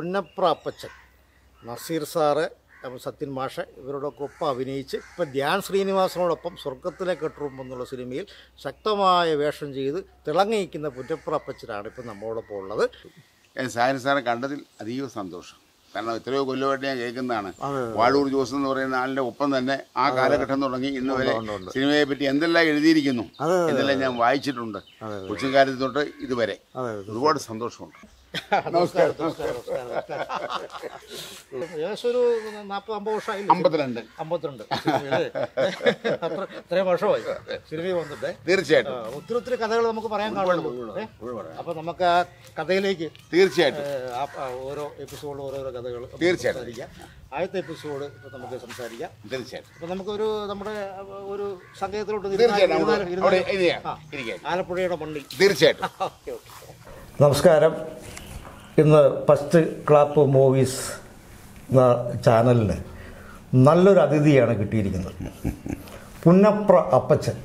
പുന്നപ്ര അപ്പച്ചൻ Naseer sir അപ്പോൾ സത്യൻ മാഷ് ഇവരോടൊക്കെ ഒപ്പം അഭിനയിച്ച് ഇപ്പം ധ്യാൻ ശ്രീനിവാസനോടൊപ്പം സ്വർഗത്തിലെ കെട്ടുറുമ്പ് എന്നുള്ള സിനിമയിൽ ശക്തമായ വേഷം ചെയ്ത് തിളങ്ങിയിരിക്കുന്ന പുന്നപ്ര അപ്പച്ചനാണ് ഇപ്പം നമ്മളോടൊപ്പം ഉള്ളത് ഞാൻ സായൻ സാറെ കണ്ടതിൽ അതീവ സന്തോഷം കാരണം എത്രയോ കൊല്ലമായിട്ട് ഞാൻ കേൾക്കുന്നതാണ് വാഴൂർ ജോസ് എന്ന് പറയുന്ന ആളിന്റെ ഒപ്പം തന്നെ ആ കാലഘട്ടം തുടങ്ങി ഇന്ന് വരെ സിനിമയെ പറ്റി എന്തെല്ലാം എഴുതിയിരിക്കുന്നു എന്തെല്ലാം ഞാൻ വായിച്ചിട്ടുണ്ട് കൊച്ചുകാലത്ത് തൊട്ട് ഇതുവരെ ഒരുപാട് സന്തോഷമുണ്ട് നമസ്കാരം നമസ്കാരം നമസ്കാരം ഏകദേശം ഒരു നാൽപ്പത് അമ്പത് വർഷമായില്ലേ അമ്പത്തിരണ്ട് അമ്പത്തിരണ്ട് സിനിമയില് അത്ര ഇത്രയും വർഷമായി സിനിമയിൽ വന്നിട്ട് തീർച്ചയായിട്ടും ആ, ഒത്തിരി ഒത്തിരി കഥകൾ നമുക്ക് പറയാൻ കാണുമല്ലോ ഏ? അപ്പൊ നമുക്ക് ആ കഥയിലേക്ക് തീർച്ചയായിട്ടും ഏ, ആ- ആ ഓരോ എപ്പിസോഡിൽ ഓരോരോ കഥകൾ നമുക്ക് തീർച്ചയായിട്ടും. സംസാരിക്കാം ആദ്യത്തെ എപ്പിസോഡ് ഇപ്പൊ നമുക്ക് സംസാരിക്കാം തീർച്ചയായിട്ടും അപ്പൊ നമുക്കൊരു നമ്മുടെ ആ, ഒരു സംഗീതത്തിലോട്ട് തീർച്ചയായിട്ടും നമുക്ക് ഇരുന്നാലും- അവിടെ ഇരുന്നാലും- ഇരിക്കാം. ആ, ഇരിക്കാം. ആലപ്പുഴയുടെ മണ്ണിൽ തീർച്ചയായിട്ടും നമസ്കാരം ഇന്ന് ഫസ്റ്റ് ക്ലാപ്പ് മൂവീസ് എന്ന ചാനലിന് നല്ലൊരു അതിഥിയാണ് കിട്ടിയിരിക്കുന്നത് പുന്നപ്ര അപ്പച്ചൻ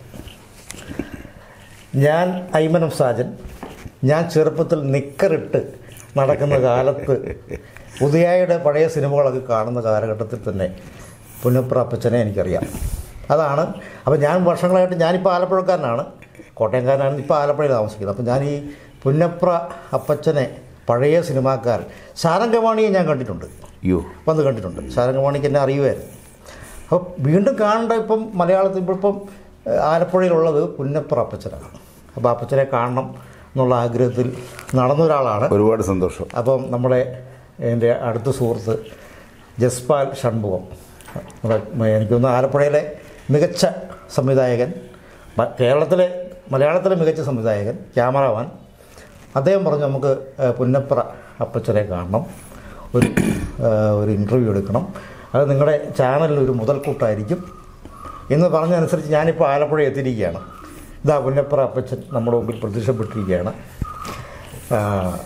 ഞാൻ ഐമനം സാജൻ ഞാൻ ചെറുപ്പത്തിൽ നിക്കറിട്ട് നടക്കുന്ന കാലത്ത് ഉദയായുടെ പഴയ സിനിമകളൊക്കെ കാണുന്ന കാലഘട്ടത്തിൽ തന്നെ പുന്നപ്ര അപ്പച്ചനെ എനിക്കറിയാം അതാണ് അപ്പോൾ ഞാൻ വർഷങ്ങളായിട്ട് ഞാനിപ്പോൾ ആലപ്പുഴക്കാരനാണ് കോട്ടയംകാരനാണ് ഇപ്പോൾ ആലപ്പുഴയിൽ താമസിക്കുന്നത് അപ്പോൾ ഞാൻ ഈ പുന്നപ്ര അപ്പച്ചനെ പഴയ സിനിമാക്കാരൻ സാരംഗവാണിയെ ഞാൻ കണ്ടിട്ടുണ്ട് അയ്യോ വന്ന് കണ്ടിട്ടുണ്ട് സാരംഗവാണിക്ക് എന്നെ അറിയുമായിരുന്നു അപ്പോൾ വീണ്ടും കാണേണ്ട ഇപ്പം മലയാളത്തിൽ ഇപ്പോൾ ഇപ്പം ഏഹ്, ആലപ്പുഴയിലുള്ളത് പുന്നപ്ര അപ്പച്ചനാണ് അപ്പോൾ അപ്പച്ചനെ കാണണം എന്നുള്ള ആഗ്രഹത്തിൽ നടന്ന ഒരാളാണ് ഒരുപാട് സന്തോഷം അപ്പം നമ്മുടെ എൻ്റെ അടുത്ത സുഹൃത്ത് ജസ്പാൽ ഷൺമുഖം നമ്മുടെ എനിക്ക് തോന്നുന്നു ആലപ്പുഴയിലെ മികച്ച സംവിധായകൻ മ- കേരളത്തിലെ മലയാളത്തിലെ മികച്ച സംവിധായകൻ ക്യാമറാമാൻ അദ്ദേഹം പറഞ്ഞു നമുക്ക് ഏഹ്, പുന്നപ്ര അപ്പച്ചനെ കാണണം ഒരു ഏഹ്, ഒരു ഇൻ്റർവ്യൂ എടുക്കണം അത് നിങ്ങളുടെ ചാനലിൽ ഒരു മുതൽക്കൂട്ടായിരിക്കും എന്ന് പറഞ്ഞതനുസരിച്ച് ഞാനിപ്പോൾ ആലപ്പുഴ എത്തിയിരിക്കുകയാണ് ഇതാ പുന്നപ്ര അപ്പച്ചൻ നമ്മുടെ മുമ്പിൽ പ്രത്യക്ഷപ്പെട്ടിരിക്കുകയാണ് ആ,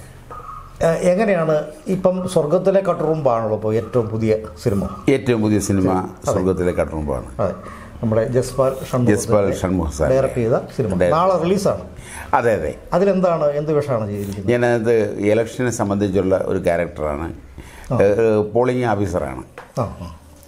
ആ, എങ്ങനെയാണ് ഇപ്പം സ്വർഗത്തിലെ കട്ടുറുമ്പാണല്ലോ ഇപ്പോൾ ഏറ്റവും പുതിയ സിനിമ ഏറ്റവും പുതിയ സിനിമ സ്വർഗത്തിലെ കട്ടുറുമ്പാണ് അതെ നമ്മുടെ ജസ്പാൽ ജസ്പാൽ ഷൺമുഖ് സാർ ഡയറക്ട് ചെയ്ത സിനിമ നാളെ റിലീസാണ് അതെ അതെ അതിലെന്താണ് എന്ത് വിഷമാണ് ചെയ്തിരിക്കുന്നത് ഞാനത് ഇലക്ഷനെ സംബന്ധിച്ചുള്ള ഒരു ക്യാരക്ടറാണ് പോളിംഗ് ഓഫീസറാണ് ആ ആ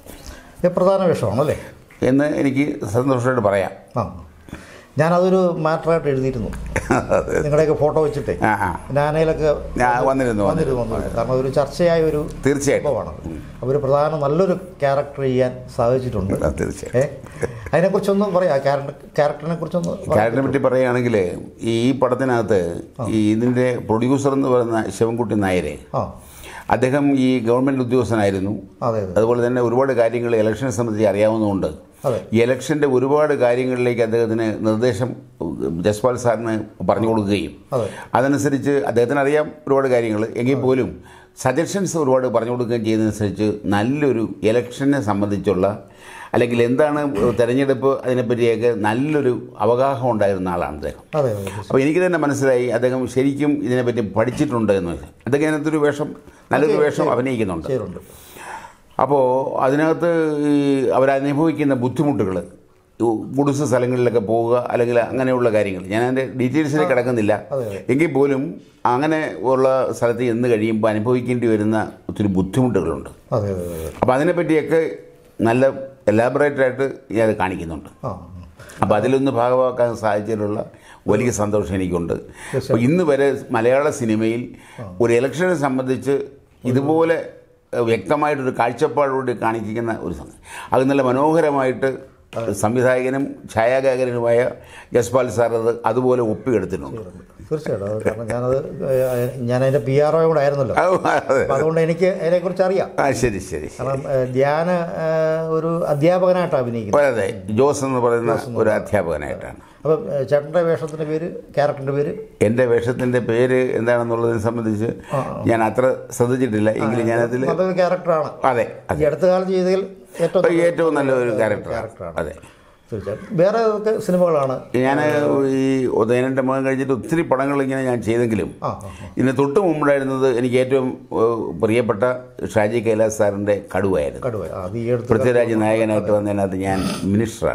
ഇത് പ്രധാന വിഷമാണല്ലേ എന്ന് എനിക്ക് സന്തോഷമായിട്ട് പറയാം ആ ഞാനതൊരു മാറ്ററായിട്ട് എഴുതിയിരുന്നു നിങ്ങളുടെയൊക്കെ ഫോട്ടോ വെച്ചിട്ടേ ആ ആ ഞാനതിലൊക്കെ ഞാൻ വന്നിരുന്നു വന്നിരുന്നു വന്നിരുന്നു കാരണം അതൊരു ചർച്ചയായ ഒരു തീർച്ചയായിട്ടും സംഭവമാണ് അവർ പ്രധാന നല്ലൊരു ക്യാരക്ടർ ചെയ്യാൻ സാധിച്ചിട്ടുണ്ട് ആ, തീർച്ചയായിട്ടും ഏ അതിനെക്കുറിച്ചൊന്നും പറയാം ക്യാരക്ടർ ക്യാരക്ടറിനെ കുറിച്ചൊന്ന് പറയാം. ക്യാരക്ടറിനെ പറ്റി പറയുകയാണെങ്കിൽ ഈ പടത്തിനകത്ത് ഈ ഇതിൻ്റെ പ്രൊഡ്യൂസർ എന്ന് പറയുന്ന ശിവൻകുട്ടി നായരെ ആ അദ്ദേഹം ഈ ഗവൺമെൻറ് ഉദ്യോഗസ്ഥനായിരുന്നു അതെ അതെ അതുപോലെ തന്നെ ഒരുപാട് കാര്യങ്ങൾ ഇലക്ഷനെ സംബന്ധിച്ച് അറിയാവുന്നതുകൊണ്ട് അതെ. ഈ ഇലക്ഷൻ്റെ ഒരുപാട് കാര്യങ്ങളിലേക്ക് അദ്ദേഹത്തിന് നിർദ്ദേശം ജസ്പാൽ സാറിന് പറഞ്ഞു കൊടുക്കുകയും അതെ. അതനുസരിച്ച് അദ്ദേഹത്തിന് അറിയാം ഒരുപാട് കാര്യങ്ങൾ എങ്കിൽ പോലും സജഷൻസ് ഒരുപാട് പറഞ്ഞു കൊടുക്കുകയും ചെയ്തതനുസരിച്ച് നല്ലൊരു ഇലക്ഷനെ സംബന്ധിച്ചുള്ള അല്ലെങ്കിൽ എന്താണ് തെരഞ്ഞെടുപ്പ് അതിനെപ്പറ്റിയൊക്കെ നല്ലൊരു അവഗാഹം ഉണ്ടായിരുന്ന ആളാണ് അദ്ദേഹം അതെ അതെ അപ്പോൾ എനിക്ക് തന്നെ മനസ്സിലായി അദ്ദേഹം ശരിക്കും ഇതിനെപ്പറ്റി പഠിച്ചിട്ടുണ്ട് എന്ന് വെച്ചാൽ അദ്ദേഹം അതിനകത്തൊരു വേഷം നല്ലൊരു വേഷം അഭിനയിക്കുന്നുണ്ട് ശരിയുണ്ട് അപ്പോൾ അതിനകത്ത് ഈ അവരനുഭവിക്കുന്ന ബുദ്ധിമുട്ടുകൾ ഗുഡ്സ് സ്ഥലങ്ങളിലൊക്കെ പോവുക അല്ലെങ്കിൽ അങ്ങനെയുള്ള കാര്യങ്ങൾ ഞാൻ അതിൻ്റെ ഡീറ്റെയിൽസിലേക്ക് കിടക്കുന്നില്ല അതെ, അതെ. എങ്കിൽ പോലും അങ്ങനെ ഉള്ള സ്ഥലത്ത് ചെന്ന് കഴിയുമ്പോൾ അനുഭവിക്കേണ്ടി വരുന്ന ഒത്തിരി ബുദ്ധിമുട്ടുകളുണ്ട് അതെ അതെ അതെ അപ്പോൾ അതിനെപ്പറ്റിയൊക്കെ നല്ല എലാബറേറ്റ് ആയിട്ട് ഞാൻ കാണിക്കുന്നുണ്ട് ആ അപ്പോൾ അതിലൊന്ന് ഭാഗമാക്കാൻ സാധിച്ചതിലുള്ള വലിയ സന്തോഷം എനിക്കുണ്ട് അപ്പോൾ ഇന്ന് വരെ മലയാള സിനിമയിൽ ഒരു ഇലക്ഷനെ സംബന്ധിച്ച് ഇതുപോലെ ഏഹ്, വ്യക്തമായിട്ടൊരു കാഴ്ചപ്പാടോട് കാണിക്കുന്ന ഒരു സംഗതി അത് നല്ല മനോഹരമായിട്ട് സംവിധായകനും ഛായാഗ്രാഹകനുമായ യശ്പാൽ സാർ അത് അതുപോലെ ഒപ്പിയെടുത്തിട്ടുണ്ട് തീർച്ചയായിട്ടും അത് കാരണം ഞാനത് ഏഹ്, ഞാൻ അതിൻ്റെ പി ആർ ഒ കൂടെ ആയിരുന്നല്ലോ അത് അതെ. അപ്പം അതുകൊണ്ട് എനിക്ക് അതിനെക്കുറിച്ച് അറിയാം ആ ശരി ശരി കാരണം ഏഹ്, ധ്യാന ഏഹ്, ഒരു അധ്യാപകനായിട്ട് അഭിനയിക്കുന്നത് അതെ ജോസ് എന്ന് പറയുന്ന ഒരു അധ്യാപകനായിട്ടാണ് അപ്പം ഏഹ്, ചേട്ടൻ്റെ വേഷത്തിൻ്റെ പേര് ക്യാരക്ടറിൻ്റെ പേര് എൻ്റെ വേഷത്തിൻ്റെ പേര് എന്താണെന്നുള്ളതിനെ സംബന്ധിച്ച് ഞാൻ അത്ര ശ്രദ്ധിച്ചിട്ടില്ല എങ്കിലും ഞാനതിൽ നല്ലൊരു ക്യാരക്ടറാണ് അതെ ഈ അടുത്ത കാലത്ത് ചെയ്തതിൽ ഏറ്റവും നല്ല ഏറ്റവും നല്ലൊരു ക്യാരക്ടറാണ് ക്യാരക്ടറാണ് അതെ തീർച്ചയായിട്ടും വേറെ ഒക്കെ സിനിമകളാണ് ഞാൻ ഈ ഉദയനൻ്റെ മകൻ കഴിഞ്ഞിട്ട് ഒത്തിരി പടങ്ങൾ ഇങ്ങനെ ഞാൻ ചെയ്തെങ്കിലും ആ ആ ആ. ഇതിന് തൊട്ട് മുമ്പുണ്ടായിരുന്നത് എനിക്ക് ഏറ്റവും ഏഹ്, പ്രിയപ്പെട്ട ഷാജി കൈലാസ് സാറിൻ്റെ കടുവായിരുന്നു കടുവ ആ, അത് ഈ അടുത്ത് പൃഥ്വിരാജ് നായകനായിട്ട് വന്നതിനകത്ത് ഞാൻ മിനിസ്റ്ററാണ്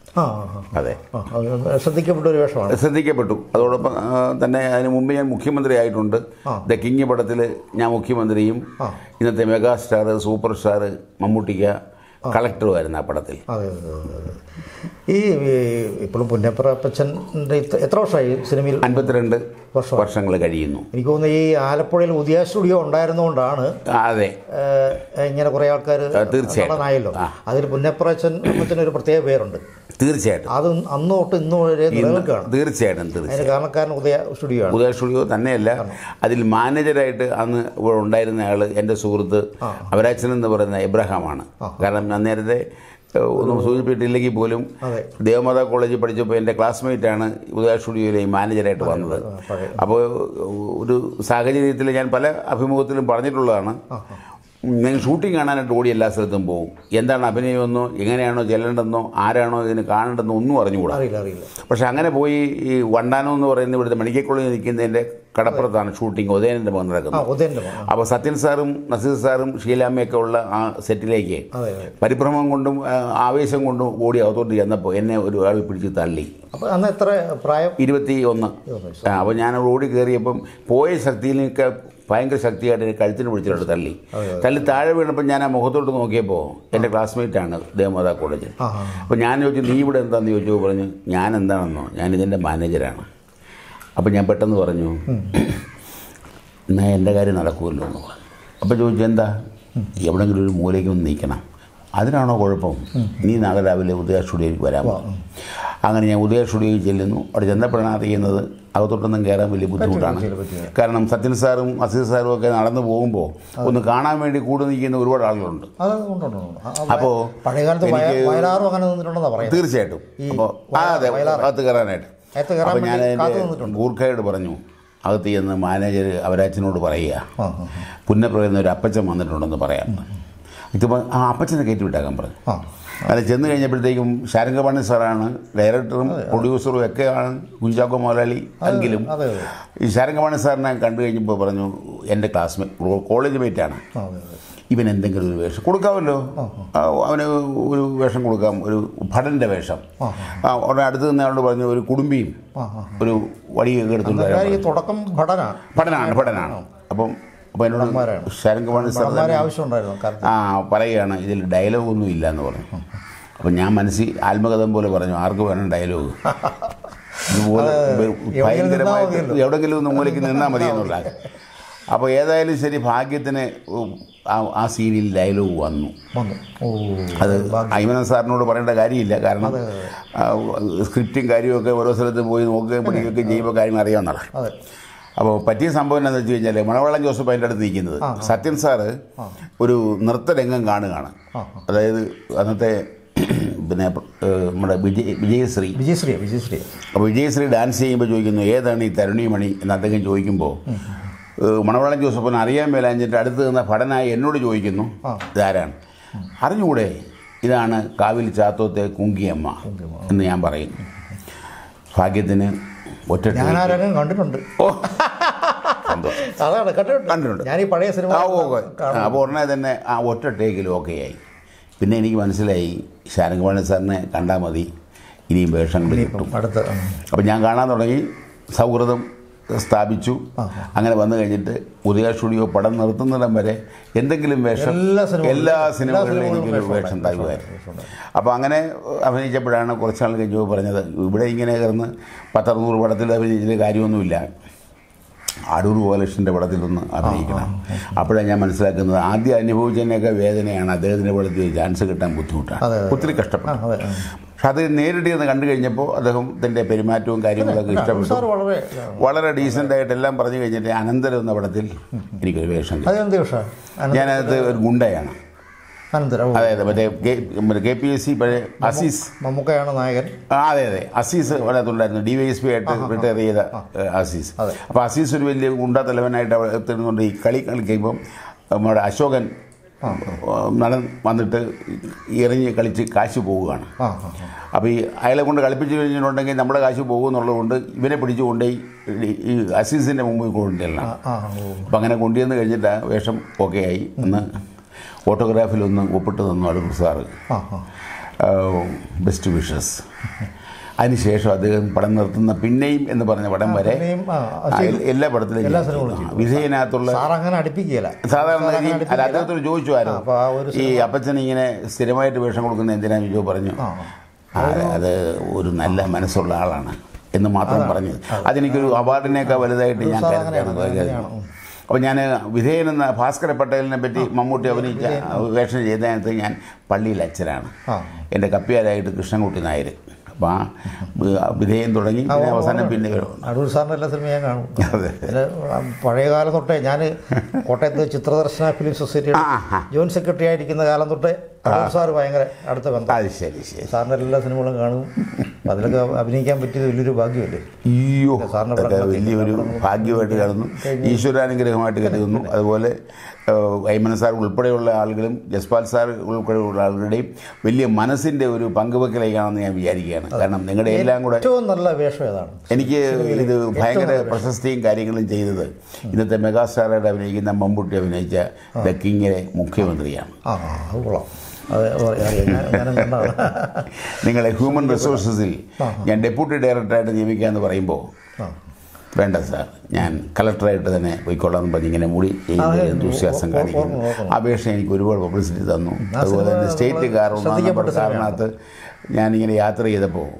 ആ ആ, അതെ ആ അത് ശ്രദ്ധിക്കപ്പെട്ട ഒരു വേഷമാണ് ശ്രദ്ധിക്കപ്പെട്ടു അതോടൊപ്പം ആ, തന്നെ അതിന് മുമ്പ് ഞാൻ മുഖ്യമന്ത്രി ആയിട്ടുണ്ട് ദ കിങ് പടത്തിൽ ഞാൻ മുഖ്യമന്ത്രിയും ഇന്നത്തെ മെഗാ സ്റ്റാർ സൂപ്പർ സ്റ്റാർ മമ്മൂട്ടിക്ക കളക്ടറുമായിരുന്നു ആ പടത്തിൽ അതെ അതെ അതെ, അതെ ഈ ഈ ഇപ്പോഴും പുന്നപ്രപ്പച്ചൻ്റെ എത്ര വർഷമായി സിനിമയിൽ അൻപത്തിരണ്ട് വർഷം. വർഷങ്ങൾ കഴിയുന്നു എനിക്ക് തോന്നുന്നു ഈ ആലപ്പുഴയിൽ ഉദയ സ്റ്റുഡിയോ ഉണ്ടായിരുന്നുകൊണ്ടാണ് ആ, അതെ ഏഹ്, ഇങ്ങനെ കുറേ ആൾക്കാർ തീർച്ചയായിട്ടും. നടനായല്ലോ അതിൽ പുന്നപ്രച്ചൻ അപ്പച്ചന് ഒരു പ്രത്യേക പേരുണ്ട് തീർച്ചയായിട്ടും അത് അന്ന് തൊട്ട് ഇന്ന് വരെ നിലനിൽക്കുകയാണ് തീർച്ചയായിട്ടും തീർച്ചയായും അതിന് കാരണക്കാരൻ ഉദയ സ്റ്റുഡിയോ ആണ് ഉദയ സ്റ്റുഡിയോ തന്നെയല്ല അതിൽ മാനേജരായിട്ട് അന്ന് ഇവിടെ ഉണ്ടായിരുന്ന ആൾ എൻ്റെ സുഹൃത്ത് അവരാച്ചൻ എന്ന് പറയുന്ന എബ്രഹാമാണ് കാരണം ഞാൻ നേരത്തെ ഏഹ്, ഒന്നും സൂചിപ്പിച്ചിട്ടില്ലെങ്കിൽ പോലും അതെ. ദേവമാതാ കോളേജിൽ പഠിച്ചപ്പോൾ എൻ്റെ ക്ലാസ്മേറ്റാണ് ഉദയ സ്റ്റുഡിയോയിലെ ഈ മാനേജരായിട്ട് വന്നത് പഴയ അപ്പോൾ ഒരു സാഹചര്യത്തിൽ ഞാൻ പല അഭിമുഖത്തിലും പറഞ്ഞിട്ടുള്ളതാണ് ഞാൻ ഷൂട്ടിംഗ് കാണാനായിട്ട് ഓടി എല്ലാ സ്ഥലത്തും പോകും എന്താണ് അഭിനയമെന്നോ എങ്ങനെയാണോ ചെല്ലേണ്ടെന്നോ ആരാണോ ഇതിന് കാണേണ്ടെന്നോ ഒന്നും അറിഞ്ഞുകൂടാ അറിയില്ല അറിയില്ല പക്ഷെ അങ്ങനെ പോയി ഈ വണ്ടാനം എന്ന് പറയുന്ന ഇവിടുത്തെ മെഡിക്കൽ കോളേജിൽ നിൽക്കുന്നതിൻ്റെ കടപ്പുറത്താണ് ഷൂട്ടിംഗ് ഉദയനൻ്റെ മകൻ ആ നടക്കുന്നത് ഉദയൻ്റെ മോൻ. അപ്പോൾ സത്യൻ സാറും നസീർ സാറും ഷീലാമ്മയൊക്കെ ഉള്ള ആ സെറ്റിലേക്ക് അതെ അതെ പരിഭ്രമം കൊണ്ടും ആ, ആവേശം കൊണ്ടും ഓടി അകത്തോട്ട് ചെന്നപ്പോൾ എന്നെ ഒരു ആൾ പിടിച്ച് തള്ളി അപ്പോൾ അന്ന് എത്ര പ്രായം ഇരുപത്തി ഒന്ന് ആ അപ്പോൾ ഞാൻ അവിടെ ഓടി കയറിയപ്പം പോയ ശക്തിയിലൊക്കെ ഭയങ്കര ശക്തിയായിട്ട് എന്നെ കഴുത്തിന് പിടിച്ചിട്ട് തള്ളി തള്ളി താഴെ വീണപ്പോൾ ഞാൻ ആ മുഖത്തോട്ട് നോക്കിയപ്പോൾ എൻ്റെ ക്ലാസ്മേറ്റാണ് ദേവമാതാ കോളേജിൽ ആ ആ അപ്പോൾ ഞാൻ ചോദിച്ചു നീ ഇവിടെ എന്താണെന്ന് ചോദിച്ചു പറഞ്ഞു ഞാൻ എന്താണെന്നോ ഞാൻ ഇതിൻ്റെ മാനേജരാണ് അപ്പോൾ ഞാൻ പെട്ടെന്ന് പറഞ്ഞു എന്നാൽ എൻ്റെ കാര്യം നടക്കുമല്ലോ എന്ന് പറഞ്ഞു അപ്പോൾ ചോദിച്ചു എന്താ എവിടെയെങ്കിലും ഒരു മൂലയ്ക്ക് ഒന്ന് നീക്കണം അതിനാണോ കുഴപ്പം നീ നാളെ രാവിലെ ഉദയ സ്റ്റുഡിയോയിൽ വരാമോ അങ്ങനെ ഞാൻ ഉദയ സ്റ്റുഡിയോയിൽ ചെല്ലുന്നു അവിടെ ചെന്നപ്പോഴാണ് അറിയുന്നത് അകത്തോട്ടൊന്നും കയറാൻ വലിയ ബുദ്ധിമുട്ടാണ് കാരണം സത്യൻ സാറും അസീസ് സാറും ഒക്കെ നടന്നു പോകുമ്പോൾ ഒന്ന് കാണാൻ വേണ്ടി കൂടെ നിൽക്കുന്ന ഒരുപാട് ആളുകളുണ്ട് അത് ഉണ്ടുണ്ട്, ഉണ്ട്. ആ, ആ, അപ്പോൾ പഴയകാലത്ത് വയ- എനിക്ക് വയലാറും അങ്ങനെ നിന്നിട്ടുണ്ടെന്നാ പറയുന്നത് തീർച്ചയായിട്ടും അപ്പോൾ ആ അതെ അകത്ത് കയറാനായിട്ട് അകത്ത് കയറാൻ അപ്പോൾ ഞാൻ വേണ്ടി കാത്തു എൻ്റെ നിന്നിട്ടുണ്ട്. ഗൂർഖയോട് പറഞ്ഞു അകത്ത് ചെന്ന് മാനേജർ അവരാച്ചനോട് പറയുക ആ ആ പുന്നപ്രയുന്ന ഒരു അപ്പച്ചൻ വന്നിട്ടുണ്ടെന്ന് പറയാം ഇതിപ്പോൾ ആ അപ്പച്ചനെ കയറ്റി വിട്ടേക്കാൻ പറഞ്ഞു ആ അത് ചെന്ന് കഴിഞ്ഞപ്പോഴത്തേക്കും ശാരംഗപാണി സാറാണ് ഡയറക്ടറും പ്രൊഡ്യൂസറും ഒക്കെയാണ് കുഞ്ചാക്കോ മുതലാളി എങ്കിലും അതെ അതെ ഈ ശാരംഗപാണി സാറിനെ കണ്ടു കഴിഞ്ഞപ്പോൾ പറഞ്ഞു എൻ്റെ ക്ലാസ്മേറ്റ് കോളേജ് മേറ്റാണ് ആ, അതെ അതെ ഇവൻ എന്തെങ്കിലും ഒരു വേഷം കൊടുക്കാമല്ലോ ആ, അവന് ഒരു വേഷം കൊടുക്കാം ഒരു ഭടൻ്റെ വേഷം ആ, ഉടനെ അടുത്ത് നിന്ന് അയാളോട് പറഞ്ഞു ഒരു കുടുംബിയും ആ ആ ഒരു വടിയൊക്കെ എടുത്തുകൊണ്ട് വരാൻ അതായത് ഈ തുടക്കം ഭടനാണ് ഭടനാണ് ഭടനാണ് അപ്പം അപ്പോൾ എന്നോട് ഭടന്മാരാണ്. ശരംഗപാണി സാർ ഭടന്മാരെ തന്നെ ആവശ്യമുണ്ടായിരുന്നു കാരണം ആ പറയുകയാണ് ഇതിൽ ഡയലോഗൊന്നും ഇല്ല എന്ന് പറഞ്ഞു അപ്പം ഞാൻ മനസ്സിൽ ആത്മകഥം പോലെ പറഞ്ഞു ആർക്ക് വേണം ഡയലോഗ് ഇതുപോലെ ഭയങ്കരമായിട്ട് മതിയല്ലോ. എവിടെങ്കിലും ഒന്ന് മൂലയ്ക്ക് നിന്നാൽ മതി എന്നുള്ള അപ്പോൾ ഏതായാലും ശരി ഭാഗ്യത്തിന് ഉം, ആ- ആ സീനിൽ ഡയലോഗ് വന്നു വന്നു ഓ അത് അയ്മനൻ സാറിനോട് പറയേണ്ട കാര്യമില്ല കാരണം ആ, സ്ക്രിപ്റ്റും കാര്യമൊക്കെ ഓരോ സ്ഥലത്ത് പോയി നോക്കുകയും പഠിക്കുകയൊക്കെ ചെയ്യുമ്പോൾ കാര്യങ്ങൾ അറിയാവുന്നതാണ് അതെ അപ്പോൾ പറ്റിയ സംഭവം എന്താണെന്ന് വെച്ച് കഴിഞ്ഞാൽ മണവള്ളം ജോസഫ് അതിൻ്റെ അടുത്ത് നിൽക്കുന്നത് സത്യൻ സാറ് ഒരു നൃത്തരംഗം കാണുകയാണ് അതായത് അന്നത്തെ പിന്നെ ഏഹ്, നമ്മുടെ വിജയ് വിജയശ്രീ വിജയശ്രീ വിജയശ്രീ അപ്പോൾ വിജയശ്രീ ഡാൻസ് ചെയ്യുമ്പോൾ ചോദിക്കുന്നു ഏതാണ് ഈ തരുണിമണി എന്ന് അദ്ദേഹം ചോദിക്കുമ്പോൾ ഏഹ്, മണവള്ളം ജോസഫിന് അറിയാൻ മേലാഞ്ഞിട്ട് അടുത്ത് നിന്ന ഭടനായി എന്നോട് ചോദിക്കുന്നു ഇതാരാണ് അറിഞ്ഞുകൂടെ ഇതാണ് കാവിൽ ചാത്തോത്തെ കുങ്കിയമ്മ എന്ന് ഞാൻ പറയുന്നു ഭാഗ്യത്തിന് ഒറ്റ ഞാൻ ആ രംഗം കണ്ടിട്ടുണ്ട് ഓ സന്തോഷം അതാണ് കണ്ടിട്ടുണ്ട് കണ്ടിട്ടുണ്ട്. ഞാൻ ഈ പഴയ സിനിമ ആ ഓക്കെ അപ്പോൾ ഉടനെ തന്നെ ആ ഒറ്റ ടേക്കിൽ ഓക്കെ ആയി പിന്നെ എനിക്ക് മനസ്സിലായി ശാരംഗവാണി സാറിനെ കണ്ടാൽ മതി ഇനിയും വേഷങ്ങൾ കിട്ടും അടുത്ത് ഉം. അപ്പം ഞാൻ കാണാൻ തുടങ്ങി സൗഹൃദം സ്ഥാപിച്ചു അങ്ങനെ വന്നു കഴിഞ്ഞിട്ട് ഉദയ സ്റ്റുഡിയോ പടം നിർത്തുന്നിടം വരെ എന്തെങ്കിലും വേഷം എല്ലാ സിനിമകളിലും- എല്ലാ സിനിമകളിലും എല്ലാ എനിക്കൊരു സിനിമകളിലും വേഷം തരുമായിരുന്നു അപ്പോൾ അങ്ങനെ അഭിനയിച്ചപ്പോഴാണ് കുറച്ചാൾ കഴിഞ്ഞു പറഞ്ഞത് ഇവിടെ ഇങ്ങനെ കിടന്ന് പത്തറുന്നൂറ് പടത്തിൽ അഭിനയിച്ചിട്ട് കാര്യമൊന്നുമില്ല അടൂർ ഗോപാലകൃഷ്ണൻ്റെ പടത്തിലൊന്ന് അഭിനയിക്കണം അപ്പോഴാണ് ഞാൻ മനസ്സിലാക്കുന്നത് ആദ്യം അനുഭവിച്ചതിനൊക്കെ വേദനയാണ് അദ്ദേഹത്തിൻ്റെ പടത്തിൽ ചാൻസ് കിട്ടാൻ ബുദ്ധിമുട്ടാണ് അതെ, അതെ. ഒത്തിരി ആ, കഷ്ടപ്പെട്ടു അതെ ഉം. പക്ഷെ അത് നേരിട്ട് ചെന്ന് കണ്ടു കഴിഞ്ഞപ്പോൾ അദ്ദേഹത്തിൻ്റെ പെരുമാറ്റവും കാര്യങ്ങളൊക്കെ ഇഷ്ടപ്പെട്ടു സാർ വളരെ വളരെ ഡീസൻ്റ് ആയിട്ട് എല്ലാം പറഞ്ഞു കഴിഞ്ഞിട്ട് അനന്തരം എന്ന പടത്തിൽ എനിക്കൊരു വേഷം കിട്ടി അതെന്ത് പക്ഷേ ഞാനത് ഒരു ഗുണ്ടയാണ് അനന്തരം അതായത് മറ്റേ കെ- മറ്റേ കെ പി എസ് സി പഴയ അസീസ് മമ്മൂക്കയാണ് നായകൻ ആ, അതെ അതെ അസീസ് അതിനകത്തുണ്ടായിരുന്നു ഡി വൈ എസ് പി ആയിട്ട് റിട്ടയർ ചെയ്ത ഏഹ്, അസീസ് അതെ. അപ്പോൾ അസീസ് ഒരു വലിയ ഗുണ്ടാ തലവനായിട്ട് അവിടെ എത്തുന്നുണ്ട് ഈ കളി കളിക്കുമ്പം നമ്മുടെ അശോകൻ നടൻ വന്നിട്ട് ഇറങ്ങി കളിച്ച് കാശ് പോവുകയാണ് ആ ആ ആ. അപ്പോൾ ഈ അയാളെ കൊണ്ട് കളിപ്പിച്ച് കഴിഞ്ഞിട്ടുണ്ടെങ്കിൽ നമ്മുടെ കാശ് പോകുമെന്നുള്ളതുകൊണ്ട് ഇവനെ പിടിച്ച് കൊണ്ടുപോയി ഈ അസീസിൻ്റെ മുമ്പിൽ കൊണ്ടുവരണം ആ ഓ അപ്പം അങ്ങനെ കൊണ്ടുവന്ന് കഴിഞ്ഞിട്ട് ആ വേഷം ഓക്കെ ആയി ഒന്ന് ഓട്ടോഗ്രാഫിലൊന്ന് ഒപ്പിട്ട് തന്നു അടുപ്പ് സാറ് ആ ആ ബെസ്റ്റ് വിഷസ് അതിനുശേഷം അദ്ദേഹം പടം നിർത്തുന്ന പിന്നെയും എന്ന് പറഞ്ഞ പടം വരെ പിന്നെയും, ആ, ആ, എൽ- എല്ലാ പടത്തിലും എല്ലാ ഞാൻ സിനിമകളും ചെയ്തു. ആ, വിധേയനകത്തുള്ള സാർ അങ്ങനെ അടുപ്പിക്കുകയില്ല സാധാരണ സാർ ഗതിയിൽ അങ്ങനെ അല്ല അടുപ്പിക്കുകയില്ല. അദ്ദേഹത്തോട് ചോദിച്ചു ആരോ ആ, അപ്പൊ ആ ഒരു ഈ അപ്പച്ചൻ ഇങ്ങനെ സ്ഥിരമായിട്ട് വേഷം കൊടുക്കുന്ന എന്തിനാന്ന് ചോദിച്ചു പറഞ്ഞു ആ. "ആ, അത് ഒരു നല്ല മനസ്സുള്ള ആളാണ് എന്ന് മാത്രം പറഞ്ഞത് അതെനിക്കൊരു അവാർഡിനേക്കാൾ വലുതായിട്ട് ഞാൻ സാർ കരുതുകയാണ് അങ്ങനെയാണ്, അങ്ങനെയാണ്. അപ്പോൾ ഞാൻ വിധേയൻ എന്ന ഭാസ്കര പട്ടേലിനെ പറ്റി മമ്മൂട്ടി അഭിനയിച്ച വേഷം ചെയ്തതിനകത്ത് ഞാൻ പള്ളിയിൽ അച്ഛനാണ് ആ. എൻ്റെ കപ്പിയാരായിട്ട് കൃഷ്ണൻകുട്ടി നായർ അപ്പോൾ ആ വി- വിധേയൻ തുടങ്ങി പിന്നെ അവസാനം പിന്നെ അടൂർ സാറിൻ്റെ എല്ലാ സിനിമയും ഞാൻ കാണും അതെ. പിന്നെ പഴയ കാലം തൊട്ടേ ഞാൻ കോട്ടയത്ത് ചിത്രദർശന ഫിലിം സൊസൈറ്റിയുടെ ആ, ആ. ജോയിന്റ് സെക്രട്ടറി ആയിരിക്കുന്ന കാലം തൊട്ടേ അടൂർ സാർ ഭയങ്കര അടുത്ത ബന്ധം അത് ശരി ശരി സാറിൻ്റെ എല്ലാ സിനിമകളും കാണും അപ്പൊ അതിലൊക്കെ അഭിനയിക്കാൻ പറ്റിയത് വലിയൊരു ഭാഗ്യമല്ലേ അയ്യോ സാറിന്റെ അതൊക്കെ പടങ്ങളൊക്കെ വലിയൊരു ഭാഗ്യമായിട്ട് കാണുന്നു ഈശ്വരാനുഗ്രഹമായിട്ട് കരുതുന്നു അതുപോലെ ഏഹ്, വൈമന സാർ ഉൾപ്പെടെയുള്ള ആളുകളും ജസ്പാൽ സാർ ഉൾപ്പെടെയുള്ള ആളുകളുടെയും വലിയ മനസ്സിൻ്റെ ഒരു പങ്കുവെക്കലേക്കാണെന്ന് ഞാൻ വിചാരിക്കുകയാണ് കാരണം നിങ്ങളുടെ എല്ലാം കൂടെ ഏറ്റവും നല്ല വേഷം ഏതാണ് എനിക്ക് ഇത് ഭയങ്കര പ്രശസ്തിയും കാര്യങ്ങളും ചെയ്തത് ഇന്നത്തെ മെഗാസ്റ്റാറായിട്ട് അഭിനയിക്കുന്ന മമ്മൂട്ടി അഭിനയിച്ച ദ കിങ്ങിലെ മുഖ്യമന്ത്രിയാണ് ആ ആ, അത് കൊള്ളാം അത് അറിയാം ഞാൻ ഞാനും കണ്ടതാണ് നിങ്ങളെ ഹ്യൂമൻ റിസോഴ്സസിൽ ഞാൻ ഡെപ്യൂട്ടി ഡയറക്ടറായിട്ട് നിയമിക്കാമെന്ന് പറയുമ്പോൾ ആ വേണ്ട സാർ ഞാൻ കളക്ടറായിട്ട് തന്നെ പോയിക്കൊള്ളാം എന്ന് പറഞ്ഞ് ഇങ്ങനെ മൂടി ചെയ്യുന്ന എന്തുശ്വാസം കാണിക്കുന്നു ഓർമ്മ, അപേക്ഷ എനിക്ക് ഒരുപാട് പബ്ലിസിറ്റി തന്നു അതുപോലെ തന്നെ സ്റ്റേറ്റ് കാർ ഒന്നാം നമ്പർ ശ്രദ്ധിക്കപ്പെട്ട കാറിനകത്ത് ഞാനിങ്ങനെ യാത്ര ചെയ്തപ്പോൾ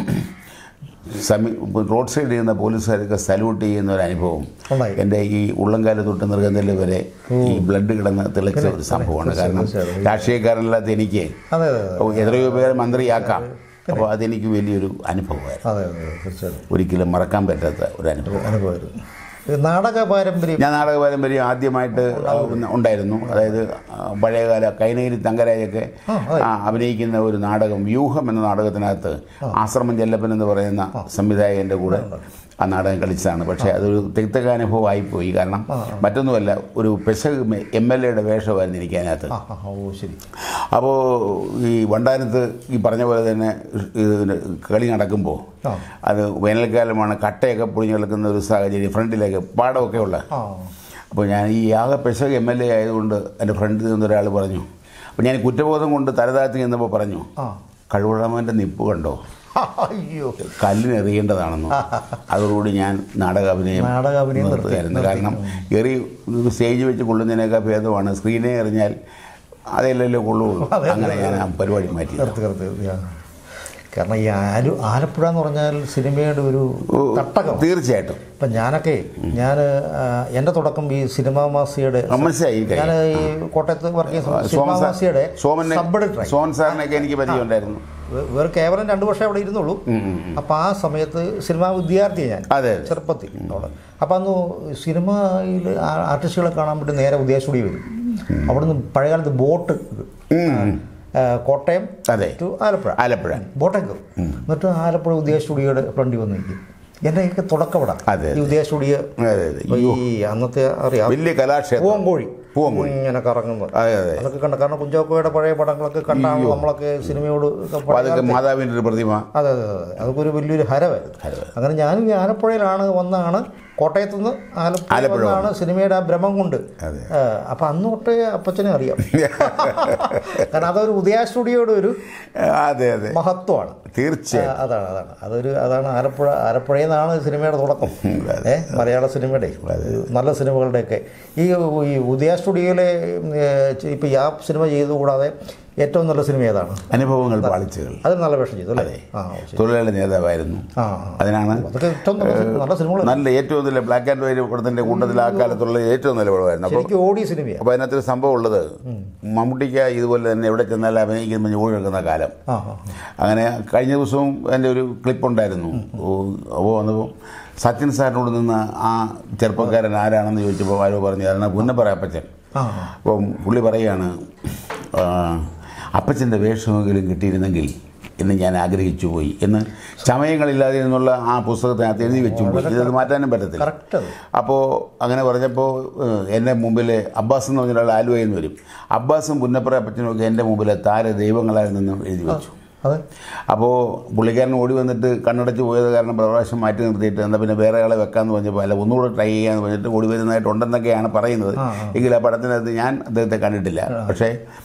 സമീ റോഡ് സൈഡിൽ ഇരുന്ന പോലീസുകാരൊക്കെ സല്യൂട്ട് ചെയ്യുന്ന ഒരു അനുഭവം ഉണ്ടായി. എൻ്റെ ഈ ഉള്ളംകാല തൊട്ട് നിർഗന്ധല് വരെ ഈ ബ്ലഡ് കിടന്ന് തിളച്ച ഒരു സംഭവമാണ് കാരണം തീർച്ചയായും. രാഷ്ട്രീയക്കാരനല്ലാത്ത എനിക്ക് അതെ അതെ അതെ എത്രയോ പേരെ മന്ത്രിയാക്കാം അപ്പോൾ അതെനിക്ക് വലിയൊരു അനുഭവമായിരുന്നു അതെ അതെ തീർച്ചയായിട്ടും ഒരിക്കലും മറക്കാൻ പറ്റാത്ത ഒരു അനുഭവം അനുഭവമായിരുന്നു ഇത് നാടക പാരമ്പര്യം ഞാൻ നാടക പാരമ്പര്യം ആദ്യമായിട്ട് ഉണ്ടായിരുന്നു അതായത് ആ, പഴയകാല കൈനഗിരി തങ്കരാജൊക്കെ ആ, അതെ. ആ, അഭിനയിക്കുന്ന ഒരു നാടകം വ്യൂഹം എന്ന നാടകത്തിനകത്ത് ആശ്രമം ചെല്ലപ്പൻ എന്ന് പറയുന്ന സംവിധായകൻ്റെ കൂടെ ആ നാടകം കളിച്ചതാണ് പക്ഷേ അതൊരു തിക്തക അനുഭവമായിപ്പോയി കാരണം മറ്റൊന്നുമല്ല ഒരു പെശക് എം എൽ എയുടെ വേഷമായിരുന്നു എനിക്ക് അതിനകത്ത് ആ ആ ഓ ശരി അപ്പോൾ ഈ വണ്ടാനത്ത് ഈ പറഞ്ഞ പോലെ തന്നെ ഇതിന് കളി നടക്കുമ്പോൾ ആ. അത് വേനൽക്കാലമാണ് കട്ടയൊക്കെ പൊളിഞ്ഞു കിടക്കുന്ന ഒരു സാഹചര്യം ഫ്രണ്ടിലേക്ക് പാടമൊക്കെ ഉള്ള ആ അപ്പോൾ ഞാൻ ഈ ആകെ പെശക് എം എൽ എ ആയതുകൊണ്ട് എൻ്റെ ഫ്രണ്ടിൽ നിന്ന് ഒരാൾ പറഞ്ഞു അപ്പോൾ ഞാൻ കുറ്റബോധം കൊണ്ട് തലതാഴ്ത്തി നിന്നപ്പോൾ പറഞ്ഞു ആ കഴിവുള്ളവൻ്റെ നിപ്പ് കണ്ടോ അയ്യോ കല്ലിന് എറിയേണ്ടതാണെന്നോ അതോടുകൂടി ഞാൻ നാടക അഭിനയം നാടക അഭിനയം നിർത്തി. നിർത്തുകയായിരുന്നു കാരണം എറി സ്റ്റേജ് വെച്ച് കൊള്ളുന്നതിനേക്കാൾ ഭേദമാണ് സ്ക്രീനെ എറിഞ്ഞാൽ അതല്ലല്ലോ കൊള്ളുള്ളൂ അങ്ങനെ ഞാൻ ആ പരിപാടി മാറ്റി നിർത്തി നിർത്തി നിർത്തി ആ. കാരണം ഈ ആലു ആലപ്പുഴ എന്ന് പറഞ്ഞാൽ സിനിമയുടെ ഒരു തട്ടകം തീർച്ചയായിട്ടും ഇപ്പം ഞാനൊക്കെ ഞാൻ എൻ്റെ തുടക്കം ഈ സിനിമാ മാസികയുടെ മനസ്സിലായി ഞാൻ ഈ കോട്ടയത്ത് വർക്ക് ചെയ്യുന്ന സിനിമാ മാസികയുടെ സോമനെ സബ് എഡിറ്ററായി സോമൻ സാറിനൊക്കെ എനിക്ക് പരിചയമുണ്ടായിരുന്നു വേ- വേറെ കേവലം രണ്ട് വർഷം അവിടെ ഇരുന്നുള്ളൂ അപ്പം ആ സമയത്ത് സിനിമാ വിദ്യാർത്ഥിയാണ് ഞാൻ അതെ ചെറുപ്പത്തിൽ അവിടെ അപ്പം അന്ന് സിനിമയിൽ ആർട്ടിസ്റ്റുകളെ കാണാൻ വേണ്ടി നേരെ ഉദയ സ്റ്റുഡിയോ വരും അവിടുന്ന് പഴയകാലത്ത് ബോട്ട് ആ, കോട്ടയം അതെ ടു ആലപ്പുഴ ആലപ്പുഴ ബോട്ടേക്ക് കയറും. എന്നിട്ട് ആലപ്പുഴ ഉദയ സ്റ്റുഡിയോയുടെ ഫ്രണ്ടിൽ വന്ന് നിൽക്കും എൻ്റെയൊക്കെ തുടക്കം ഇവിടെ അതെ, ഈ ഉദയ സ്റ്റുഡിയോ അതെ അതെ ഇപ്പൊ ഈ അന്നത്തെ അറിയാം വലിയ കലാക്ഷേത്രം പൂവങ്കോഴി പൂവങ്കോഴി. ഇങ്ങനെ കറങ്ങുന്നത് അതെ അതെ അതൊക്കെ കണ്ട കാരണം കുഞ്ചാക്കോയുടെ പഴയ പടങ്ങളൊക്കെ കണ്ടാണ് നമ്മളൊക്കെ സിനിമയോട് ഒക്കെ അപ്പോൾ പഴയ അതൊക്കെ മാതാവിൻ്റെ ഒരു പ്രതിമ അതെ അതെ അതെ അതൊക്കെ ഒരു വലിയൊരു ഹരമായിരുന്നു അങ്ങനെ ഞാനും ഈ ആലപ്പുഴയിലാണ് വന്നാണ് കോട്ടയത്തു നിന്ന് ആലപ്പുഴ ആലപ്പുഴ വന്നാണ് സിനിമയുടെ ആ ഭ്രമം കൊണ്ട് അതെ. അപ്പം അന്ന് തൊട്ടേ അപ്പച്ചനെ അറിയാം കാരണം അതൊരു ഉദയ സ്റ്റുഡിയോയുടെ ഒരു അതെ അതെ മഹത്വമാണ് തീർച്ചയായും ആ, അതാണ് അതാണ് അതൊരു അതാണ് ആലപ്പുഴ ആലപ്പുഴയിൽ നിന്നാണ് സിനിമയുടെ തുടക്കം ഏ മലയാള സിനിമയുടെ നല്ല സിനിമകളുടെയൊക്കെ ഈ ഈ ഉദയ സ്റ്റുഡിയോയിലെ ഇപ്പം ഈ ആ സിനിമ ചെയ്തു കൂടാതെ ഏറ്റവും നല്ല സിനിമ ഏതാണ് അനുഭവങ്ങൾ പാളിച്ചകൾ അതിൽ നല്ല വേഷം ചെയ്തു അല്ലേ ആ ഓ, ശരി തൊഴിലാളി നേതാവായിരുന്നു ആ ആ. അതിനാണ് അതൊക്കെ ഏറ്റവും നല്ല സി- നല്ല സിനിമകൾ നല്ല ഏറ്റവും നല്ല ബ്ലാക്ക് ആൻഡ് വൈറ്റ് പടത്തിൻ്റെ കൂട്ടത്തിൽ ആ കാലത്തുള്ള ഏറ്റവും നല്ല പടമായിരുന്നു അപ്പോൾ ശരിക്കും ഓടിയ സിനിമയാണ് അപ്പോൾ അതിനകത്തൊരു സംഭവം ഉള്ളത് മമ്മൂട്ടിക്ക ഇതുപോലെ തന്നെ എവിടെ ചെന്നാലും അഭിനയിക്കുന്ന ഓടി നിൽക്കുന്ന കാലം ആ ആ അങ്ങനെ കഴിഞ്ഞ ദിവസവും എൻ്റെ ഒരു ക്ലിപ്പുണ്ടായിരുന്നു അപ്പോൾ വന്നപ്പോൾ സത്യൻ സാറിനോട് നിന്ന് ആ ചെറുപ്പക്കാരൻ ആരാണെന്ന് ചോദിച്ചപ്പോൾ ആരോ പറഞ്ഞു അതാണ് പുന്നപ്പറ അപ്പച്ചൻ ആ അപ്പം പുള്ളി പറയുകയാണ് ആ, അപ്പച്ചൻ്റെ വേഷമെങ്കിലും കിട്ടിയിരുന്നെങ്കിൽ എന്ന് ഞാൻ ആഗ്രഹിച്ചു പോയി എന്ന് ചമയങ്ങളില്ലാതെ എന്നുള്ള ആ പുസ്തകത്തിനകത്ത് എഴുതി വെച്ചു പോയി ഇതത് മാറ്റാനും പറ്റത്തില്ല കറക്റ്റ് അത് അപ്പോൾ അങ്ങനെ പറഞ്ഞപ്പോൾ ഏഹ്, എൻ്റെ മുമ്പിൽ അബ്ബാസ് എന്ന് പറഞ്ഞ ഒരാൾ ആലുവയിൽ നിന്ന് വരും അബ്ബാസും പുന്നപ്പുറ അപ്പച്ചനും ഒക്കെ എൻ്റെ മുമ്പിൽ താര ദൈവങ്ങളായി നിന്നും എഴുതി വെച്ചു അതെ അപ്പോൾ പുള്ളിക്കാരൻ ഓടി വന്നിട്ട് കണ്ണടച്ച് പോയത് കാരണം പ്രാവശ്യം മാറ്റി നിർത്തിയിട്ട് എന്നാൽ പിന്നെ വേറെ ആളെ വെക്കാമെന്ന് പറഞ്ഞപ്പോൾ അല്ല ഒന്നുകൂടെ ട്രൈ ചെയ്യാമെന്ന് പറഞ്ഞിട്ട് ഓടി വരുന്നതായിട്ടുണ്ടെന്നൊക്കെയാണ് പറയുന്നത് എങ്കിൽ ആ പടത്തിനകത്ത് ഞാൻ അദ്ദേഹത്തെ കണ്ടിട്ടില്ല പക്ഷേ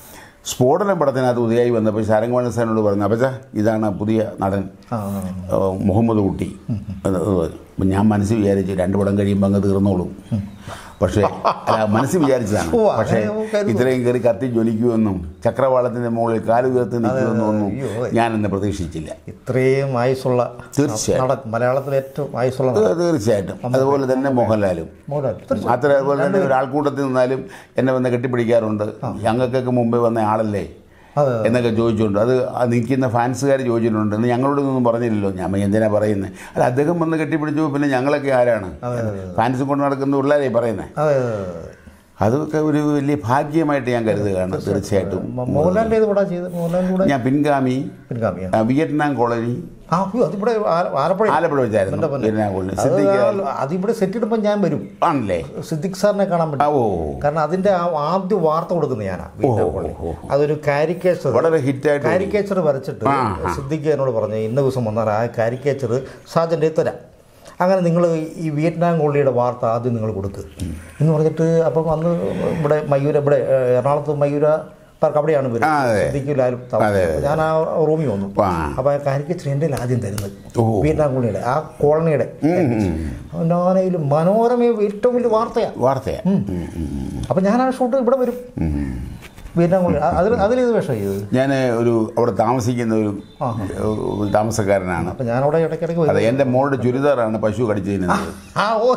സ്ഫോടനം പടത്തിനകത്ത് ഉദയായി വന്നപ്പോൾ ശരംഗവാണ സാറിനോട് പറഞ്ഞു അപ്പച്ച ഇതാണ് പുതിയ നടൻ ആ ആ, ആ. ഏഹ് മുഹമ്മദ് കുട്ടി എന്ന് അപ്പം ഞാൻ മനസ്സിൽ വിചാരിച്ചു രണ്ട് പടം കഴിയുമ്പോൾ അങ്ങ് തീർന്നോളും പക്ഷേ അല്ല മനസ്സിൽ വിചാരിച്ചതാണ് ഓ, അങ്ങനെ പക്ഷേ നമുക്ക് കരുതും. ഇത്രയും കയറി കത്തി ജ്വലിക്കുമെന്നും ചക്രവാളത്തിൻ്റെ മുകളിൽ കാല് ഉയർത്തി നിൽക്കുമെന്നൊന്നും അയ്യോ, അതെ. ഞാനെന്ന് പ്രതീക്ഷിച്ചില്ല ഇത്രയും ആയുസുള്ള തീർച്ചയായും. നടൻ മലയാളത്തിലെ ഏറ്റവും ആയുസുള്ള നടൻ. അത് തീർച്ചയായിട്ടും അതുപോലെ തന്നെ മോഹൻലാലും മോഹൻലാൽ തീർച്ചയായും. മാത്രമേ അതുപോലെ തന്നെ ഒരു ആൾക്കൂട്ടത്തിൽ നിന്നാലും എന്നെ വന്ന് കെട്ടിപ്പിടിക്കാറുണ്ട് ഞങ്ങൾക്കൊക്കെ മുമ്പേ വന്ന ആളല്ലേ അതെ അതെ. എന്നൊക്കെ ചോദിച്ചുകൊണ്ട് അത് ആ നിൽക്കുന്ന ഫാൻസുകാർ ചോദിച്ചിട്ടുണ്ട് എന്ന് ഞങ്ങളോടൊന്നും പറഞ്ഞില്ലല്ലോ ഞാൻ എന്തിനാ പറയുന്നത് അല്ല അദ്ദേഹം വന്ന് കെട്ടിപ്പിടിച്ചു പിന്നെ ഞങ്ങളൊക്കെ ആരാണ് ഫാൻസ് കൊണ്ട് നടക്കുന്ന പിള്ളേരെ പറയുന്നത് അതെ അതെ, അതെ. അതൊക്കെ ഒരു വലിയ ഭാഗ്യമായിട്ട് ഞാൻ കരുതുകയാണ് തീർച്ചയായിട്ടും മ- മോഹൻലാലിന്റെ ഏത് പടാ ചെയ്ത് മോഹൻലാലിന്റെ കൂടെ ഞാൻ പിൻഗാമി പിൻഗാമിയാണ് ആ, വിയറ്റ്നാം കോളനി ആ അയ്യോ, അതിവിടെ ആ- ആലപ്പുഴ ആലപ്പുഴ വെച്ചായിരുന്നു എൻ്റെ പൊന്നെ. വിയറ്റ്നാം കോളനി അത് സിദ്ദിഖ് ആ- അതിവിടെ സെറ്റ് ഇടുമ്പോൾ ഞാൻ വരും ആണല്ലേ സിദ്ദിഖ് സാറിനെ കാണാൻ ആ, പറ്റും ഓ കാരണം അതിന്റെ ആ ആദ്യ വാർത്ത കൊടുക്കുന്ന ഞാനാ വീട്ടിലെ പള്ളി. ഓ, അതൊരു കാരിക്കേച്ചർ വളരെ ഹിറ്റായിട്ട് കാരിക്കേച്ചർ വരച്ചിട്ട് ആ, ആ. സിദ്ദിഖ് എന്നോട് പറഞ്ഞു ഇന്ന ദിവസം വന്നാൽ ആ കാരിക്കേച്ചർ സാജൻ്റെ തരാം അങ്ങനെ നിങ്ങൾ ഈ വിയറ്റ്നാം കോളിയുടെ വാർത്ത ആദ്യം നിങ്ങൾ കൊടുക്കുക എന്ന് പറഞ്ഞിട്ട് അപ്പം അന്ന് ഇവിടെ മയൂര ഇവിടെ ഏഹ്, എറണാകുളത്ത് മയൂര പാർക്ക് അവിടെയാണ് ഇവര്. ആ, അതെ. സിദ്ദിഖും ലാലും താമസിക്കുന്നത്. ഞാൻ ആ റൂമിൽ വന്നു ആ. അപ്പോൾ ആ കാരിക്കേച്ചർ എൻ്റെ ആദ്യം തരുന്നത് ഓ. വിയറ്റ്നാം കോളിയുടെ ആ കോളനിയുടെ ഞാനതിൽ മനോരമ ഏറ്റവും വലിയ വാർത്തയാണ് വാർത്തയാ ഉം, ഉം, ഉം. അപ്പം ഞാൻ ആ ഷൂട്ട് ഇവിടെ വരും വിയറ്റ്നാം കോളനി അ- അതിൽ അതിലേത് വേഷം ചെയ്തത് ഞാൻ ഒരു അവിടെ താമസിക്കുന്ന ഒരു ഒരു താമസക്കാരനാണ് അപ്പം ഞാനവിടെ ഇടയ്ക്കിടയ്ക്ക് അതെ വരും എൻ്റെ മോളുടെ ചുരിദാറാണ് പശു കടിച്ചു തിന്നുന്നത് ആ ഓ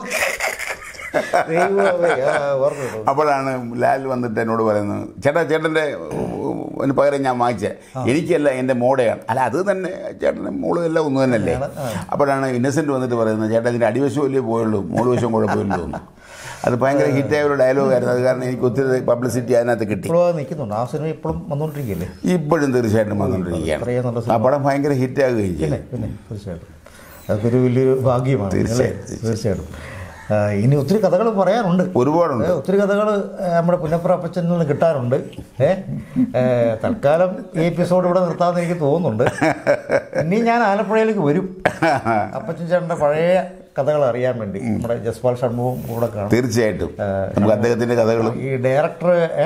ദൈവമേ, ആ, ഓർമ്മയുണ്ട്. അപ്പോഴാണ് ലാൽ വന്നിട്ട് എന്നോട് പറയുന്നത് ചേട്ടാ ചേട്ടൻ്റെ അതിന് പകരം ഞാൻ വാങ്ങിച്ചത് എനിക്കല്ല എൻ്റെ മോടെയാണ് അല്ല അത് തന്നെ ചേട്ടൻ്റെ മോളും എല്ലാം ഒന്ന് തന്നെയല്ലേ അപ്പോഴാണ് ഇന്നസെൻറ്റ് വന്നിട്ട് പറയുന്നത് ചേട്ടാ ഇതിൻ്റെ അടിവശം അല്ലേ പോയുള്ളൂ മോള് വശം കുഴപ്പമില്ല തോന്നുന്നു അത് ഭയങ്കര ഹിറ്റായ ഒരു ഡയലോഗായിരുന്നു അത് കാരണം എനിക്ക് ഒത്തിരി പബ്ലിസിറ്റി അതിനകത്ത് കിട്ടി ഇപ്പോഴും അത് നിൽക്കുന്നുണ്ട് ആ സിനിമ ഇപ്പോഴും വന്നുകൊണ്ടിരിക്കുകയല്ലേ ഇപ്പോഴും തീർച്ചയായിട്ടും അത്രയും നല്ല വന്നുകൊണ്ടിരിക്കുകയാണ് സിനിമ. ആ പടം ഭയങ്കര ഹിറ്റാകുകയും ചെയ്യും പിന്നെ പിന്നെ തീർച്ചയായിട്ടും അതൊക്കെ ഒരു വലിയൊരു ഭാഗ്യമാണ് അല്ലേ തീർച്ചയായും, തീർച്ചയായിട്ടും ആ, ഇനി ഒത്തിരി കഥകൾ പറയാനുണ്ട് ഒരുപാടുണ്ട് ഏ, ഒത്തിരി കഥകൾ നമ്മുടെ പുന്നപ്ര അപ്പച്ചനിൽ നിന്ന് കിട്ടാറുണ്ട് ഏ ഏ, തൽക്കാലം ഈ എപ്പിസോഡ് ഇവിടെ നിർത്താമെന്ന് എനിക്ക് തോന്നുന്നുണ്ട് ഇനി ഞാൻ ആലപ്പുഴയിലേക്ക് വരും അപ്പച്ചൻ ചേട്ടൻ്റെ പഴയ കഥകൾ അറിയാൻ വേണ്ടി നമ്മുടെ ജസ്പാൽ ഷൺമുഖം കൂടെ കാണും തീർച്ചയായിട്ടും നമുക്ക് അദ്ദേഹത്തിൻ്റെ കഥകളും ഈ ഡയറക്ടർ ഏ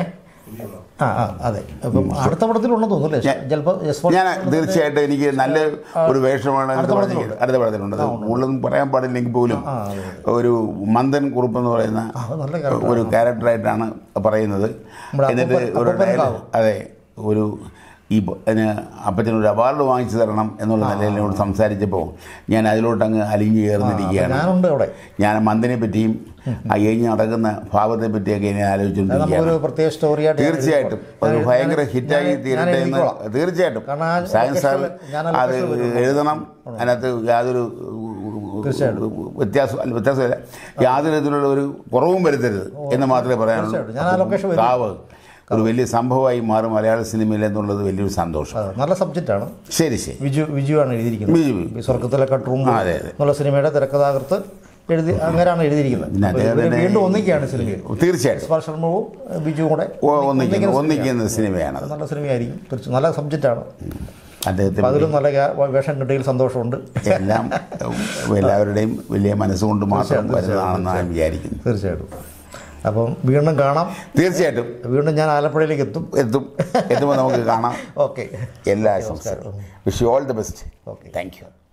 ആ ആ അതെ അപ്പം അടുത്ത പടത്തിലുണ്ടെന്ന് തോന്നുന്നു അല്ലേ ചിലപ്പോൾ ജസ്പാൽ ഞാൻ തീർച്ചയായിട്ടും എനിക്ക് നല്ല ഒരു വേഷമാണ് അടുത്ത പടത്തിലുണ്ട് അടുത്ത പടത്തിലുണ്ട് അത് കൂടുതലൊന്നും പറയാൻ പാടില്ലെങ്കിൽ പോലും ഒരു മന്ദൻ കുറുപ്പ് എന്ന് പറയുന്ന ആ, അത് നല്ല character ഒരു ക്യാരക്ടറായിട്ടാണ് പറയുന്നത് നമ്മുടെ എന്നിട്ട് അപ്പൂപ്പൻ- ഒരു അപ്പൂപ്പൻ ഡയലോഗ് അതെ ഒരു ഈ ബ- അതിന് അപ്പച്ചനൊരു അവാർഡ് വാങ്ങിച്ചു തരണം എന്നുള്ള നിലയിൽ എന്നോട് സംസാരിച്ചപ്പോൾ ഞാൻ അതിലോട്ട് അങ്ങ് അലിഞ്ഞു ചേർന്നിരിക്കുകയാണ് ഞാനുണ്ട് അവിടെ ഞാൻ മന്ദിനെ പറ്റിയും ആ ഏഞ്ഞ് നടക്കുന്ന ഭാവത്തെ പറ്റിയൊക്കെ ഞാൻ അത് ആലോചിച്ചുകൊണ്ടിരിക്കുകയാണ് നമുക്കൊരു പ്രത്യേക സ്റ്റോറിയായിട്ട് ഞാൻ തീർച്ചയായിട്ടും എഴുതിക്കോളാം. ഒരു ഞാൻ- ഭയങ്കര ഞാൻ- ഹിറ്റായി ഞാൻ- തീരട്ടെ ഞാൻ എന്ന് എഴുതിക്കോളാം. തീർച്ചയായിട്ടും കാരണം ആ സയൻസ് സാർ ലൊക്കേഷനിൽ ഞാൻ ആ അത് ലൊക്കേഷനിൽ വരുന്നുണ്ട്. എഴുതണം അതിനകത്ത് യാതൊരു വ്യത്യാസം അല്ല വ്യത്യാസമില്ല യാതൊരു ഇതിലുള്ള ഒരു കുറവും വരുത്തരുത് എന്ന് മാത്രമേ തീർച്ചയായിട്ടും. ഞാൻ ആ ലൊക്കേഷൻ പറയാനുള്ളൂ വരും. കാവ് ഒരു വലിയ സംഭവമായി മാറും മലയാള സിനിമയിൽ എന്നുള്ളത് വലിയൊരു സന്തോഷം അതെ, നല്ല സബ്ജക്റ്റാണ് ശരി ശരി വിജു വിജു ആണ് എഴുതിയിരിക്കുന്നത് ബിജു. ഈ സ്വർഗത്തിലെ കട്ടുറും ആ, അതെ, അതെ. എന്നുള്ള സിനിമയുടെ തിരക്കഥാകൃത്ത് എഴുതി അങ്ങനെയാണ് എഴുതിയിരിക്കുന്നത് പിന്നെ അപ്പോൾ അദ്ദേഹം ഇവര് തന്നെ വീണ്ടും ഒന്നിക്കുകയാണ് സിനിമയിൽ തീർച്ചയായിട്ടും സ്പാൽ ശർമ്മവും ബിജുവും കൂടെ ഓ, ഒന്നിക്കുന്ന ഒന്നിക്കുന്ന ഒന്നിക്കുന്ന സിനിമയാണ്. സിനിമയാണത് നല്ല സിനിമയായിരിക്കും തീർച്ചയായും നല്ല സബ്ജക്റ്റാണ് അദ്ദേഹത്തെ അപ്പോൾ അതിലും നല്ല ഗ്യാ- വേഷം കിട്ടിയതിൽ സന്തോഷമുണ്ട് എല്ലാം എല്ലാവരുടെയും വലിയ മനസ്സുകൊണ്ട് മാത്രം വരുന്നതാണെന്ന് ഞാൻ വിചാരിക്കുന്നു തീർച്ചയായിട്ടും അപ്പം വീണ്ടും കാണാം തീർച്ചയായിട്ടും വീണ്ടും ഞാൻ ആലപ്പുഴയിലേക്ക് എത്തും എത്തും എത്തുമ്പോൾ നമുക്ക് കാണാം ഓക്കെ എല്ലാ ആശംസകളും wish you all the best okay thank U